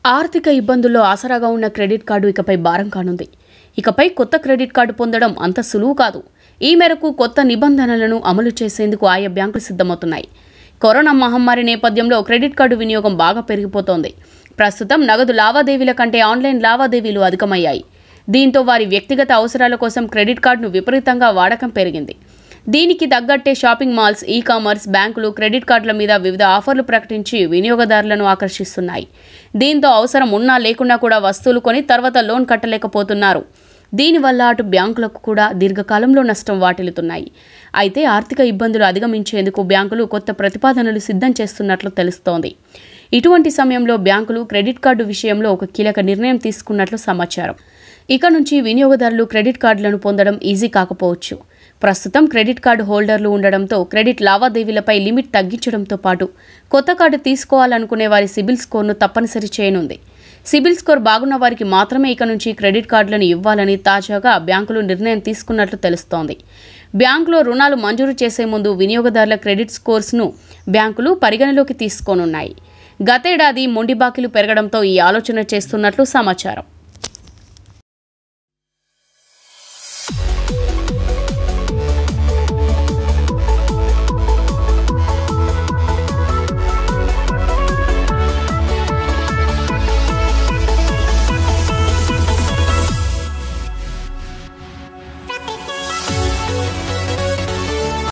ఆర్థిక ఇబ్బందుల్లో ఆసరాగా ఉన్న క్రెడిట్ కార్డు ఇకపై భారం కానుంది ఇకపై కొత్త క్రెడిట్ కార్డు పొందడం అంత సులువు కాదు ఈ మేరకు కొత్త నిబంధనలను అమలు చేసేందుకు ఆయా బ్యాంకులు సిద్ధమవుతున్నాయి కరోనా మహమ్మారి నేపథ్యంలో క్రెడిట్ కార్డు వినియోగం బాగా పెరిగిపోతోంది ప్రస్తుతం నగదు లావాదేవీల కంటే ఆన్లైన్ లావాదేవీలు అధికమయ్యాయి దీంతో వారి వ్యక్తిగత అవసరాల కోసం క్రెడిట్ కార్డును విపరీతంగా వాడకం పెరిగింది దీనికి తగ్గట్టే షాపింగ్ మాల్స్ ఈ కామర్స్ బ్యాంకులు క్రెడిట్ కార్డుల మీద వివిధ ఆఫర్లు ప్రకటించి వినియోగదారులను ఆకర్షిస్తున్నాయి దీంతో అవసరం ఉన్నా లేకున్నా కూడా వస్తువులు కొని తర్వాత లోన్ కట్టలేకపోతున్నారు దీనివల్ల అటు బ్యాంకులకు కూడా దీర్ఘకాలంలో నష్టం వాటిల్లుతున్నాయి అయితే ఆర్థిక ఇబ్బందులు అధిగమించేందుకు బ్యాంకులు కొత్త ప్రతిపాదనలు సిద్ధం చేస్తున్నట్లు తెలుస్తోంది ఇటువంటి సమయంలో బ్యాంకులు క్రెడిట్ కార్డు విషయంలో ఒక కీలక నిర్ణయం తీసుకున్నట్లు సమాచారం ఇక నుంచి వినియోగదారులు క్రెడిట్ కార్డులను పొందడం ఈజీ కాకపోవచ్చు ప్రస్తుతం క్రెడిట్ కార్డు హోల్డర్లు ఉండడంతో క్రెడిట్ లావాదేవీలపై లిమిట్ తగ్గించడంతో పాటు కొత్త కార్డు తీసుకోవాలనుకునే వారి సిబిల్ స్కోర్ను తప్పనిసరి చేయనుంది సిబిల్ స్కోర్ బాగున్న వారికి మాత్రమే ఇక నుంచి క్రెడిట్ కార్డులను ఇవ్వాలని తాజాగా బ్యాంకులు నిర్ణయం తీసుకున్నట్లు తెలుస్తోంది బ్యాంకులో రుణాలు మంజూరు చేసే ముందు వినియోగదారుల క్రెడిట్ స్కోర్స్ను బ్యాంకులు పరిగణలోకి తీసుకోనున్నాయి గతేడాది మొండి బాకీలు పెరగడంతో ఈ ఆలోచన చేస్తున్నట్లు సమాచారం